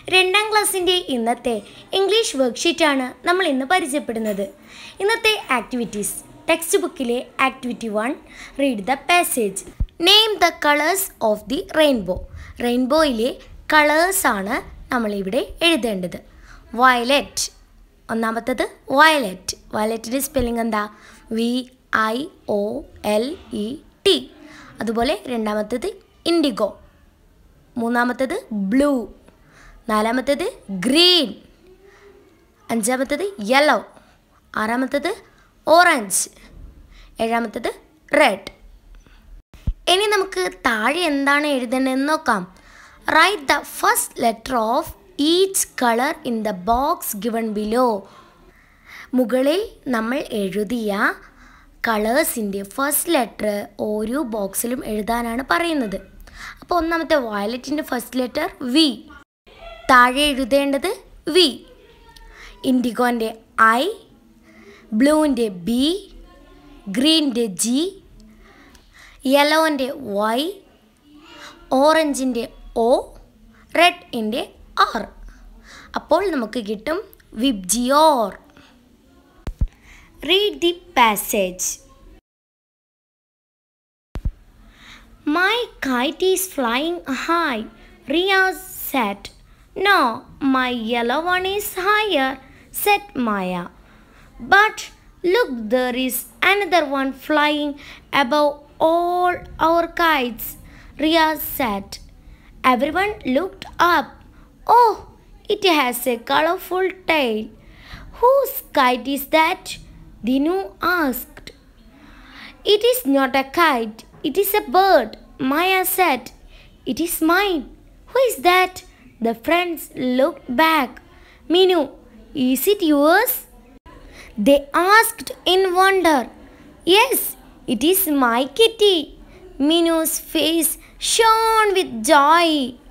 രണ്ടാം ക്ലാസ്സിൻ്റെ ഇന്നത്തെ ഇംഗ്ലീഷ് വർക്ക്ഷീറ്റാണ് നമ്മൾ ഇന്ന് പരിചയപ്പെടുന്നത് ഇന്നത്തെ ആക്ടിവിറ്റീസ് ടെക്സ്റ്റ് ബുക്കിലെ activity one read the passage name the colours of the rainbow റെയിൻബോയിലെ കളേഴ്സാണ് നമ്മളിവിടെ എഴുതേണ്ടത് വയലറ്റ് ഒന്നാമത്തത് വയലറ്റ് വയലറ്റിൻ്റെ സ്പെല്ലിംഗ് എന്താ V I O L E T അതുപോലെ രണ്ടാമത്തത് ഇൻഡിഗോ മൂന്നാമത്തത് ബ്ലൂ നാലാമത്തത് ഗ്രീൻ അഞ്ചാമത്തത് യെല്ലോ ആറാമത്തത് ഓറഞ്ച് ഏഴാമത്തത് റെഡ് ഇനി നമുക്ക് താഴെ എന്താണ് എഴുതേണ്ടതെന്ന് നോക്കാം write the first letter of each colour in the box given below മുകളിൽ നമ്മൾ എഴുതിയ കളേഴ്സിൻ്റെ ഫസ്റ്റ് ലെറ്റർ ഓരോ ബോക്സിലും എഴുതാനാണ് പറയുന്നത് അപ്പോൾ ഒന്നാമത്തെ വയലറ്റിൻ്റെ ഫസ്റ്റ് ലെറ്റർ വി താഴെ എഴുതേണ്ടത് വി ഇൻഡിഗോൻ്റെ ഐ ബ്ലൂവിൻ്റെ ബി ഗ്രീൻ്റെ ജി യെലോൻ്റെ വൈ ഓറഞ്ചിൻ്റെ ഒ റെഡിൻ്റെ ആർ അപ്പോൾ നമുക്ക് കിട്ടും VIBGYOR read the passage My kite is flying high, Riaz said. No, my yellow one is higher, said Maya. But look, there is another one flying above all our kites, Riaz said. Everyone looked up. Oh, it has a colorful tail. Whose kite is that? Dinu asked. It is not a kite, it is a bird, Maya said. It is mine. Who is that? The friends looked back. Minu, is it yours? They asked in wonder. Yes, it is my kitty. Minu's face shone with joy.